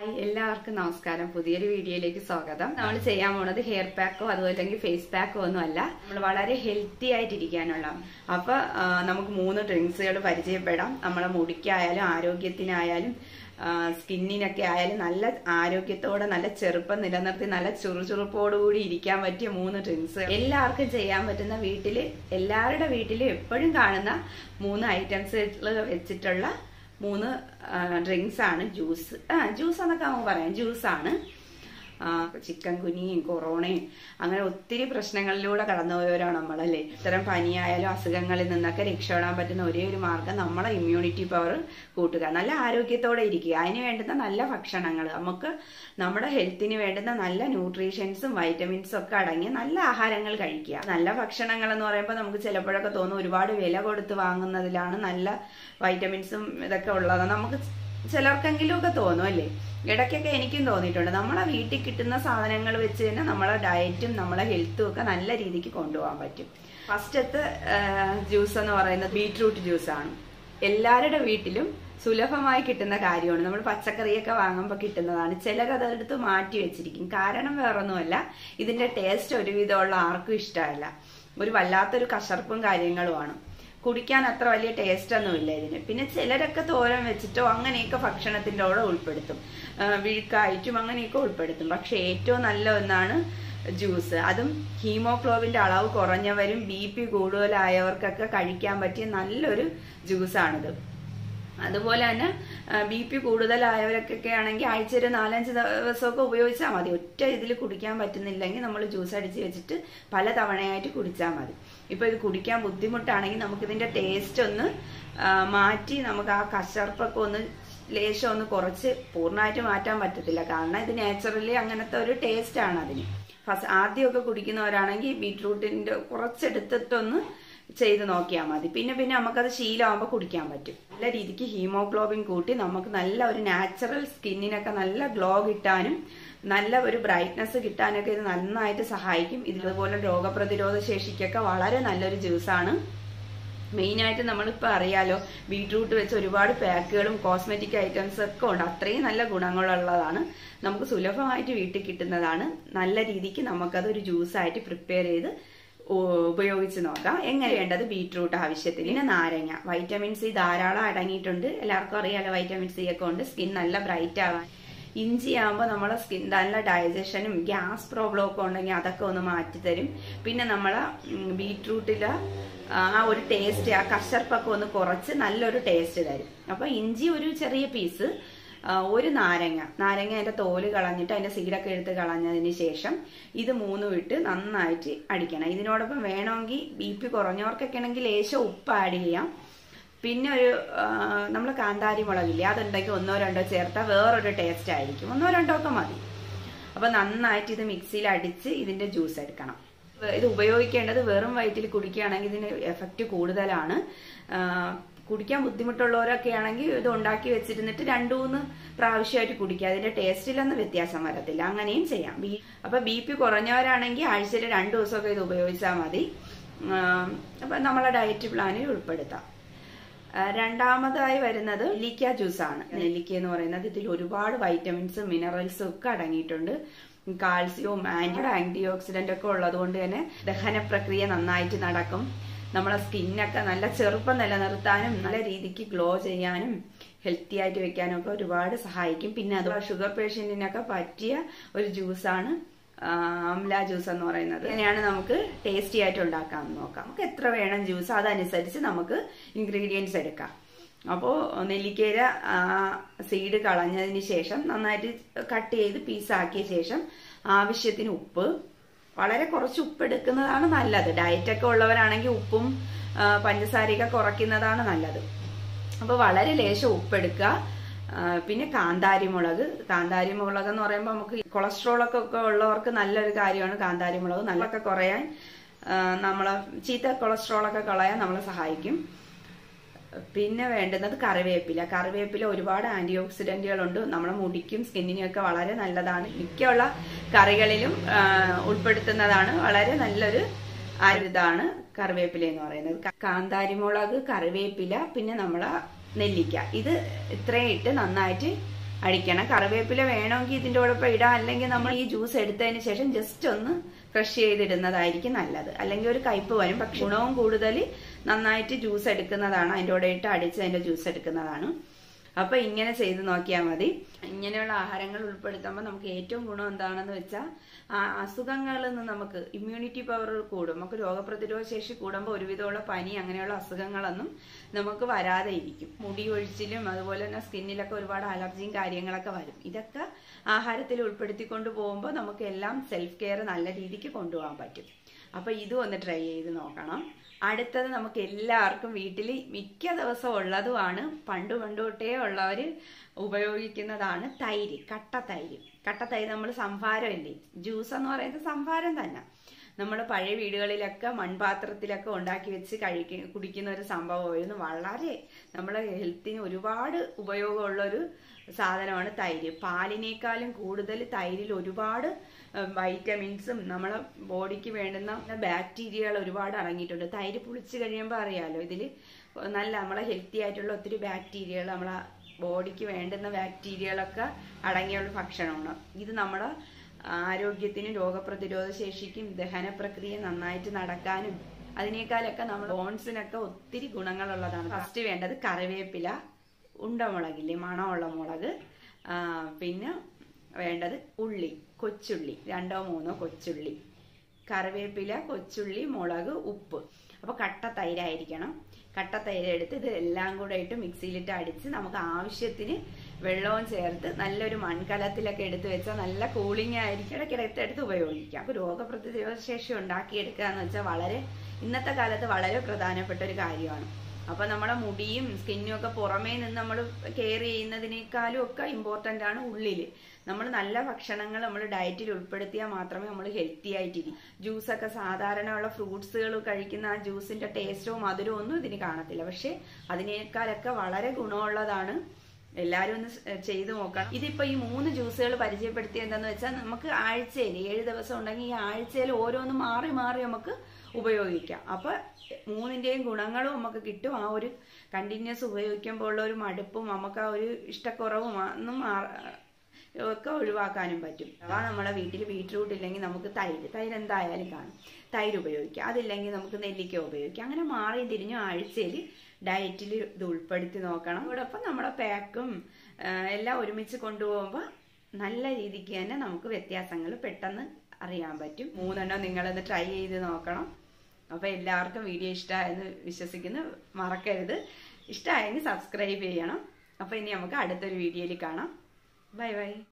hi, എല്ലാവർക്കും നമസ്കാരം പുതിയൊരു വീഡിയോയിലേക്ക് സ്വാഗതം നമ്മൾ ചെയ്യാൻ പോണത് ഹെയർ പാക്കോ അതുപോലെ അല്ലെങ്കിൽ ഫേസ് പാക്കോ ഒന്നും അല്ല നമ്മൾ വളരെ ഹെൽത്തി ആയിട്ടിരിക്കാനുള്ള അപ്പൊ ആ, നമുക്ക് മൂന്ന് ഡ്രിങ്ക്സുകൾ പരിചയപ്പെടാം നമ്മളെ മുടിക്കായാലും ആരോഗ്യത്തിനായാലും ആ, സ്കിന്നിനൊക്കെ ആയാലും നല്ല ആരോഗ്യത്തോടെ നല്ല ചെറുപ്പം നിലനിർത്തി നല്ല ചുറുചുറുപ്പോടുകൂടി ഇരിക്കാൻ പറ്റിയ മൂന്ന് ഡ്രിങ്ക്സ് എല്ലാവർക്കും ചെയ്യാൻ പറ്റുന്ന വീട്ടില് എല്ലാവരുടെ വീട്ടിലും എപ്പോഴും കാണുന്ന മൂന്ന് ഐറ്റംസ് വെച്ചിട്ടുള്ള മൂന്ന് ഡ്രിങ്ക്സ് ആണ് ജ്യൂസ് ആ ജ്യൂസ് എന്നൊക്കെ നമുക്ക് പറയാം ജ്യൂസാണ് ചിക്കൻ കുനിയും കൊറോണയും അങ്ങനെ ഒത്തിരി പ്രശ്നങ്ങളിലൂടെ കടന്നുപോയവരാണ് നമ്മളല്ലേ ഇത്തരം പനിയായാലും അസുഖങ്ങളിൽ നിന്നൊക്കെ രക്ഷപ്പെടാൻ പറ്റുന്ന ഒരേ ഒരു മാർഗം നമ്മളെ ഇമ്മ്യൂണിറ്റി പവർ കൂട്ടുക നല്ല ആരോഗ്യത്തോടെ ഇരിക്കുക അതിന് വേണ്ടുന്ന നല്ല ഭക്ഷണങ്ങൾ നമുക്ക് നമ്മുടെ ഹെൽത്തിന് വേണ്ടുന്ന നല്ല ന്യൂട്രീഷ്യൻസും വൈറ്റമിൻസും ഒക്കെ അടങ്ങിയ നല്ല ആഹാരങ്ങൾ കഴിക്കുക നല്ല ഭക്ഷണങ്ങൾ എന്ന് പറയുമ്പോൾ നമുക്ക് ചിലപ്പോഴൊക്കെ തോന്നും ഒരുപാട് വില കൊടുത്ത് വാങ്ങുന്നതിലാണ് നല്ല വൈറ്റമിൻസും ഇതൊക്കെ ഉള്ളത് നമുക്ക് ചിലർക്കെങ്കിലും ഒക്കെ തോന്നും അല്ലേ ഇടയ്ക്കൊക്കെ എനിക്കും തോന്നിയിട്ടുണ്ട് നമ്മളെ വീട്ടിൽ കിട്ടുന്ന സാധനങ്ങൾ വെച്ച് തന്നെ നമ്മളെ ഡയറ്റും നമ്മളെ ഹെൽത്തും ഒക്കെ നല്ല രീതിക്ക് കൊണ്ടുപോകാൻ പറ്റും ഫസ്റ്റത്തെ ജ്യൂസ് എന്ന് പറയുന്നത് ബീട്രൂട്ട് ജ്യൂസാണ് എല്ലാവരുടെ വീട്ടിലും സുലഭമായി കിട്ടുന്ന കാര്യമാണ് നമ്മൾ പച്ചക്കറിയൊക്കെ വാങ്ങുമ്പോൾ കിട്ടുന്നതാണ് ചിലരത് എടുത്ത് മാറ്റി വെച്ചിരിക്കും കാരണം വേറൊന്നുമല്ല ഇതിന്റെ ടേസ്റ്റ് ഒരുവിധമുള്ള ആർക്കും ഇഷ്ടമല്ല ഒരു വല്ലാത്തൊരു കശർപ്പും കാര്യങ്ങളുമാണ് കുടിക്കാൻ അത്ര വലിയ ടേസ്റ്റ് ഒന്നുമില്ല ഇതിന് പിന്നെ ചിലരൊക്കെ തോരൻ വെച്ചിട്ടോ അങ്ങനെയൊക്കെ ഭക്ഷണത്തിൻ്റെ കൂടെ ഉൾപ്പെടുത്തും ആ, വിഴുക്കായിട്ടും അങ്ങനെയൊക്കെ ഉൾപ്പെടുത്തും പക്ഷെ ഏറ്റവും നല്ല ഒന്നാണ് ജ്യൂസ് അതും ഹീമോഗ്ലോബിന്റെ അളവ് കുറഞ്ഞവരും ബി പി കൂടുതലായവർക്കൊക്കെ കഴിക്കാൻ പറ്റിയ നല്ലൊരു ജ്യൂസാണിത് അതുപോലെ തന്നെ ബി പി കൂടുതലായവരൊക്കെ ആണെങ്കിൽ ആഴ്ച ഒരു നാലഞ്ച് ദിവസമൊക്കെ ഉപയോഗിച്ചാൽ മതി ഒറ്റ ഇതിൽ കുടിക്കാൻ പറ്റുന്നില്ലെങ്കിൽ നമ്മൾ ജ്യൂസ് അടിച്ച് വെച്ചിട്ട് പല തവണയായിട്ട് കുടിച്ചാൽ മതി ഇപ്പൊ ഇത് കുടിക്കാൻ ബുദ്ധിമുട്ടാണെങ്കിൽ നമുക്കിതിന്റെ ടേസ്റ്റ് ഒന്ന് ആ, മാറ്റി നമുക്ക് ആ കശർപ്പൊക്കെ ഒന്ന് ലേശം ഒന്ന് കുറച്ച് പൂർണ്ണമായിട്ട് മാറ്റാൻ പറ്റത്തില്ല കാരണം ഇത് നാച്ചുറലി അങ്ങനത്തെ ഒരു ടേസ്റ്റ് ആണ് അതിന് ഫസ്റ്റ് ആദ്യമൊക്കെ കുടിക്കുന്നവരാണെങ്കിൽ ബീട്രൂട്ടിന്റെ കുറച്ചെടുത്തിട്ടൊന്ന് ചെയ്ത് നോക്കിയാൽ മതി പിന്നെ പിന്നെ നമുക്കത് ശീലമാകുമ്പോൾ കുടിക്കാൻ പറ്റും നല്ല രീതിക്ക് ഹീമോഗ്ലോബിൻ കൂട്ടി നമുക്ക് നല്ല ഒരു നാച്ചുറൽ സ്കിന്നിനൊക്കെ നല്ല ഗ്ലോ കിട്ടാനും നല്ല ഒരു ബ്രൈറ്റ്നസ് കിട്ടാനൊക്കെ ഇത് നന്നായിട്ട് സഹായിക്കും ഇതുപോലെ രോഗപ്രതിരോധ ശേഷിക്കൊക്കെ വളരെ നല്ലൊരു ജ്യൂസാണ് മെയിനായിട്ട് നമ്മളിപ്പോൾ അറിയാലോ ബീട്രൂട്ട് വെച്ച് ഒരുപാട് പാക്കുകളും കോസ്മെറ്റിക് ഐറ്റംസ് ഒക്കെ ഉണ്ട് അത്രയും നല്ല ഗുണങ്ങളുള്ളതാണ് നമുക്ക് സുലഭമായിട്ട് വീട്ടിൽ കിട്ടുന്നതാണ് നല്ല രീതിക്ക് നമുക്കത് ഒരു ജ്യൂസായിട്ട് പ്രിപ്പയർ ചെയ്ത് ഉ- ഉപയോഗിച്ച് നോക്കാം എങ്ങനെ വേണ്ടത് ബീട്രൂട്ട് ആവശ്യത്തിന് പിന്നെ നാരങ്ങ വൈറ്റമിൻ സി ധാരാളം അടങ്ങിയിട്ടുണ്ട് എല്ലാവർക്കും അറിയാലോ വൈറ്റമിൻ സി ഒക്കെ ഉണ്ട് സ്കിൻ നല്ല ബ്രൈറ്റ് ആവാൻ ഇഞ്ചി ആകുമ്പോൾ നമ്മളെ സ്കിൻ നല്ല ഡൈജഷനും ഗ്യാസ് പ്രോബ്ലം ഒക്കെ ഉണ്ടെങ്കിൽ അതൊക്കെ ഒന്ന് മാറ്റി തരും പിന്നെ നമ്മളെ ബീട്രൂട്ടിലെ ആ ഒരു ടേസ്റ്റ് ആ കശർപ്പൊക്കെ ഒന്ന് കുറച്ച് നല്ലൊരു ടേസ്റ്റ് തരും അപ്പോൾ ഇഞ്ചി ഒരു ചെറിയ പീസ് ആ, ഒരു നാരങ്ങ നാരങ്ങ അതിന്റെ തോല് കളഞ്ഞിട്ട് അതിന്റെ സീഡൊക്കെ എടുത്ത് കളഞ്ഞതിന് ശേഷം ഇത് മൂന്നും ഇട്ട് നന്നായിട്ട് അടിക്കണം ഇതിനോടൊപ്പം വേണമെങ്കിൽ ബി പി കുറഞ്ഞവർക്കൊക്കെ ആണെങ്കിൽ ലേശം ഉപ്പ് ആഡ് ചെയ്യാം പിന്നെ ഒരു നമ്മൾ കാന്താരി മുളകില്ലേ അതുണ്ടെങ്കിൽ ഒന്നോ രണ്ടോ ചേർത്താൽ വേറൊരു ടേസ്റ്റ് ആയിരിക്കും ഒന്നോ രണ്ടോ ഒക്കെ മതി അപ്പൊ നന്നായിട്ട് ഇത് മിക്സിയിൽ അടിച്ച് ഇതിന്റെ ജ്യൂസ് എടുക്കണം ഇത് ഉപയോഗിക്കേണ്ടത് വെറും വയറ്റിൽ കുടിക്കുകയാണെങ്കിൽ ഇതിന് എഫക്റ്റ് കൂടുതലാണ് ആ, കുടിക്കാൻ ബുദ്ധിമുട്ടുള്ളവരൊക്കെ ആണെങ്കിൽ ഇത് ഉണ്ടാക്കി വെച്ചിരുന്നിട്ട് രണ്ടു മൂന്ന് പ്രാവശ്യമായിട്ട് കുടിക്കുക അതിന്റെ ടേസ്റ്റിലൊന്നും വ്യത്യാസം വരത്തില്ല അങ്ങനെയും ചെയ്യാം ബി അപ്പൊ ബി പി കുറഞ്ഞവരാണെങ്കിൽ ആഴ്ചയിൽ രണ്ടു ദിവസമൊക്കെ ഇത് ഉപയോഗിച്ചാൽ മതി ആ, അപ്പൊ നമ്മളെ ഡയറ്റ് പ്ലാനിൽ ഉൾപ്പെടുത്താം ആ, രണ്ടാമതായി വരുന്നത് നെല്ലിക്ക ജ്യൂസാണ് നെല്ലിക്ക എന്ന് പറയുന്നത് ഇതിൽ ഒരുപാട് വൈറ്റമിൻസും മിനറൽസും ഒക്കെ അടങ്ങിയിട്ടുണ്ട് കാൽസ്യവും ആന്റി ആന്റി ഓക്സിഡന്റ് ഒക്കെ ഉള്ളത് കൊണ്ട് തന്നെ ദഹന പ്രക്രിയ നന്നായിട്ട് നടക്കും നമ്മളെ സ്കിന്നൊക്കെ നല്ല ചെറുപ്പം നിലനിർത്താനും നല്ല രീതിക്ക് ഗ്ലോ ചെയ്യാനും ഹെൽത്തി ആയിട്ട് വെക്കാനും ഒക്കെ ഒരുപാട് സഹായിക്കും പിന്നെ അത് ഷുഗർ പേഷ്യന്റിനൊക്കെ പറ്റിയ ഒരു ജ്യൂസാണ് അംല ജ്യൂസ് എന്ന് പറയുന്നത് അങ്ങനെയാണ് നമുക്ക് ടേസ്റ്റി ആയിട്ട് ഉണ്ടാക്കാൻ നോക്കാം നമുക്ക് എത്ര വേണം ജ്യൂസ് അതനുസരിച്ച് നമുക്ക് ഇൻഗ്രീഡിയൻസ് എടുക്കാം അപ്പോൾ നെല്ലിക്കയില സീഡ് കളഞ്ഞതിന് ശേഷം നന്നായിട്ട് കട്ട് ചെയ്ത് പീസാക്കിയ ശേഷം ആവശ്യത്തിന് ഉപ്പ് വളരെ കുറച്ച് ഉപ്പ് എടുക്കുന്നതാണ് നല്ലത് ഡയറ്റൊക്കെ ഉള്ളവരാണെങ്കിൽ ഉപ്പും ആ, പഞ്ചസാരയൊക്കെ കുറയ്ക്കുന്നതാണ് നല്ലത് അപ്പോൾ വളരെ ലേശം ഉപ്പെടുക്കുക ആ, പിന്നെ കാന്താരി മുളക് കാന്താരി മുളക് എന്ന് പറയുമ്പോൾ നമുക്ക് കൊളസ്ട്രോൾ ഒക്കെ ഒക്കെ ഉള്ളവർക്ക് നല്ലൊരു കാര്യമാണ് കാന്താരി മുളക് നല്ലൊക്കെ കുറയാൻ ആ, നമ്മളെ ചീത്ത കൊളസ്ട്രോൾ ഒക്കെ കളയാൻ നമ്മളെ സഹായിക്കും പിന്നെ വേണ്ടുന്നത് കറിവേപ്പില കറിവേപ്പില ഒരുപാട് ആന്റി ഓക്സിഡന്റുകളുണ്ട് നമ്മുടെ മുടിക്കും സ്കിന്നിനും ഒക്കെ വളരെ നല്ലതാണ് മിക്കുള്ള കറികളിലും ആ, ഉൾപ്പെടുത്തുന്നതാണ് വളരെ നല്ലൊരു ആ ഒരു ഇതാണ് കറിവേപ്പില എന്ന് പറയുന്നത് ക- കാന്താരിമുളക് കറിവേപ്പില പിന്നെ നമ്മളെ നെല്ലിക്ക ഇത് ഇത്രയും ഇട്ട് നന്നായിട്ട് അടിക്കണം കറിവേപ്പില വേണമെങ്കിൽ ഇതിൻ്റെ കൂടെ ഇടാം അല്ലെങ്കിൽ നമ്മൾ ഈ ജ്യൂസ് എടുത്തതിന് ശേഷം ജസ്റ്റ് ഒന്ന് ക്രഷ് ചെയ്തിടുന്നതായിരിക്കും നല്ലത് അല്ലെങ്കിൽ ഒരു കയ്പ് വരും പക്ഷെ ഗുണവും കൂടുതൽ നന്നായിട്ട് ജ്യൂസ് എടുക്കുന്നതാണ് അതിൻ്റെ കൂടെ ഇട്ട് അടിച്ച് അതിൻ്റെ ജ്യൂസ് എടുക്കുന്നതാണ് അപ്പൊ ഇങ്ങനെ ചെയ്ത് നോക്കിയാൽ മതി ഇങ്ങനെയുള്ള ആഹാരങ്ങൾ ഉൾപ്പെടുത്തുമ്പോൾ നമുക്ക് ഏറ്റവും ഗുണം എന്താണെന്ന് വെച്ചാൽ ആ അസുഖങ്ങളിൽ നിന്ന് നമുക്ക് ഇമ്മ്യൂണിറ്റി പവർ കൂടും നമുക്ക് രോഗപ്രതിരോധ ശേഷി കൂടുമ്പോൾ ഒരുവിധമുള്ള പനി അങ്ങനെയുള്ള അസുഖങ്ങളൊന്നും നമുക്ക് വരാതെ ഇരിക്കും മുടി ഒഴിച്ചിലും അതുപോലെ തന്നെ സ്കിന്നിലൊക്കെ ഒരുപാട് അലർജിയും കാര്യങ്ങളൊക്കെ വരും ഇതൊക്കെ ആഹാരത്തിൽ ഉൾപ്പെടുത്തിക്കൊണ്ട് പോകുമ്പോൾ നമുക്ക് എല്ലാം സെൽഫ് കെയർ നല്ല രീതിക്ക് കൊണ്ടുപോകാൻ പറ്റും അപ്പൊ ഇതും ഒന്ന് ട്രൈ ചെയ്ത് നോക്കണം അടുത്തത് നമുക്ക് എല്ലാവർക്കും വീട്ടിൽ മിക്ക ദിവസവും ഉള്ളതുമാണ് പണ്ട് പണ്ട് തൊട്ടേ ഉള്ളവർ ഉപയോഗിക്കുന്നതാണ് തൈര് കട്ട തൈര് കട്ട തൈര് നമ്മൾ സംഭാരമില്ലേ ജ്യൂസ് എന്ന് പറയുന്നത് സംഭാരം തന്നെ നമ്മൾ പഴയ വീടുകളിലൊക്കെ മൺപാത്രത്തിലൊക്കെ ഉണ്ടാക്കി വെച്ച് കഴിക്ക കുടിക്കുന്ന ഒരു സംഭവമായിരുന്നു വളരെ നമ്മളെ ഹെൽത്തിന് ഒരുപാട് ഉപയോഗമുള്ള ഒരു സാധനമാണ് തൈര് പാലിനേക്കാളും കൂടുതൽ തൈരിൽ ഒരുപാട് വൈറ്റമിൻസും നമ്മളെ ബോഡിക്ക് വേണ്ടുന്ന ബാക്ടീരിയകൾ ഒരുപാട് അടങ്ങിയിട്ടുണ്ട് തൈര് പുളിച്ച് കഴിയുമ്പോൾ അറിയാലോ ഇതിൽ നല്ല നമ്മളെ ഹെൽത്തി ആയിട്ടുള്ള ഒത്തിരി ബാക്ടീരിയകൾ നമ്മളെ ബോഡിക്ക് വേണ്ടുന്ന ബാക്ടീരിയകളൊക്കെ അടങ്ങിയുള്ള ഭക്ഷണമാണ് ഇത് നമ്മുടെ ആരോഗ്യത്തിനും രോഗപ്രതിരോധ ശേഷിക്കും ദഹന പ്രക്രിയ നന്നായിട്ട് നടക്കാനും അതിനേക്കാളൊക്കെ നമ്മൾ ബോൺസിനൊക്കെ ഒത്തിരി ഗുണങ്ങളുള്ളതാണ് ഫസ്റ്റ് വേണ്ടത് കറിവേപ്പില ഉണ്ടമുളകില്ലേ മണമുള്ള മുളക് പിന്നെ വേണ്ടത് ഉള്ളി കൊച്ചുള്ളി രണ്ടോ മൂന്നോ കൊച്ചുള്ളി കറിവേപ്പില കൊച്ചുള്ളി മുളക് ഉപ്പ് അപ്പോൾ കട്ട തൈരായിരിക്കണം കട്ട തൈര് എടുത്ത് ഇത് എല്ലാം കൂടെ ഇട്ട് മിക്സിയിലിട്ട് അടിച്ച് നമുക്ക് ആവശ്യത്തിന് വെള്ളവും ചേർത്ത് നല്ലൊരു മൺകലത്തിലൊക്കെ എടുത്ത് വെച്ചാൽ നല്ല കൂളിംഗ് ആയിരിക്കും ഇടയ്ക്കിടത്ത് എടുത്ത് ഉപയോഗിക്കാം അപ്പോൾ രോഗപ്രതിരോധ ശേഷി ഉണ്ടാക്കിയെടുക്കുക എന്ന് വെച്ചാൽ വളരെ ഇന്നത്തെ കാലത്ത് വളരെ പ്രധാനപ്പെട്ട ഒരു കാര്യമാണ് അപ്പോൾ നമ്മുടെ മുടിയും സ്കിന്നും ഒക്കെ പുറമേ നിന്ന് നമ്മൾ കെയർ ചെയ്യുന്നതിനേക്കാളും ഒക്കെ ഇമ്പോർട്ടൻ്റ് ആണ് ഉള്ളിൽ നമ്മൾ നല്ല ഭക്ഷണങ്ങൾ നമ്മൾ ഡയറ്റിൽ ഉൾപ്പെടുത്തിയാൽ മാത്രമേ നമ്മൾ ഹെൽത്തി ആയിട്ടിരിക്കും ജ്യൂസൊക്കെ സാധാരണ ഉള്ള ഫ്രൂട്ട്സുകൾ കഴിക്കുന്ന ആ ജ്യൂസിന്റെ ടേസ്റ്റോ മധുരമോ ഒന്നും ഇതിന് കാണത്തില്ല പക്ഷെ അതിനേക്കാളൊക്കെ വളരെ ഗുണമുള്ളതാണ് എല്ലാവരും ഒന്ന് ചെയ്തു നോക്കണം ഇതിപ്പോ ഈ മൂന്ന് ജ്യൂസുകൾ പരിചയപ്പെടുത്തി എന്താന്ന് വെച്ചാൽ നമുക്ക് ആഴ്ചയിൽ ഏഴ് ദിവസം ഉണ്ടെങ്കിൽ ഈ ആഴ്ചയിൽ ഓരോന്ന് മാറി മാറി നമുക്ക് ഉപയോഗിക്കാം അപ്പൊ മൂന്നിന്റെയും ഗുണങ്ങളും നമുക്ക് കിട്ടും ആ ഒരു കണ്ടിന്യൂസ് ഉപയോഗിക്കുമ്പോൾ ഉള്ള ഒരു മടുപ്പും നമുക്ക് ആ ഒരു ഇഷ്ടക്കുറവും ഒന്നും ഒക്കെ ഒഴിവാക്കാനും പറ്റും അഥവാ നമ്മളെ വീട്ടിൽ ബീട്രൂട്ട് ഇല്ലെങ്കിൽ നമുക്ക് തൈര് തൈര് എന്തായാലും കാണും തൈര് ഉപയോഗിക്കാം അതില്ലെങ്കിൽ നമുക്ക് നെല്ലിക്ക ഉപയോഗിക്കാം അങ്ങനെ മാറി തിരിഞ്ഞു ആഴ്ചയിൽ ഡയറ്റിൽ ഇത് ഉൾപ്പെടുത്തി നോക്കണം അതോടൊപ്പം നമ്മുടെ പാക്കും എല്ലാം ഒരുമിച്ച് കൊണ്ടുപോകുമ്പോൾ നല്ല രീതിക്ക് തന്നെ നമുക്ക് വ്യത്യാസങ്ങൾ പെട്ടെന്ന് അറിയാൻ പറ്റും മൂന്നെണ്ണം നിങ്ങളത് ട്രൈ ചെയ്ത് നോക്കണം അപ്പോൾ എല്ലാവർക്കും വീഡിയോ ഇഷ്ടമായെന്ന് വിശ്വസിക്കുന്നു മറക്കരുത് ഇഷ്ടമായെങ്കിൽ സബ്സ്ക്രൈബ് ചെയ്യണം അപ്പോൾ ഇനി നമുക്ക് അടുത്തൊരു വീഡിയോയിൽ കാണാം ബൈ ബൈ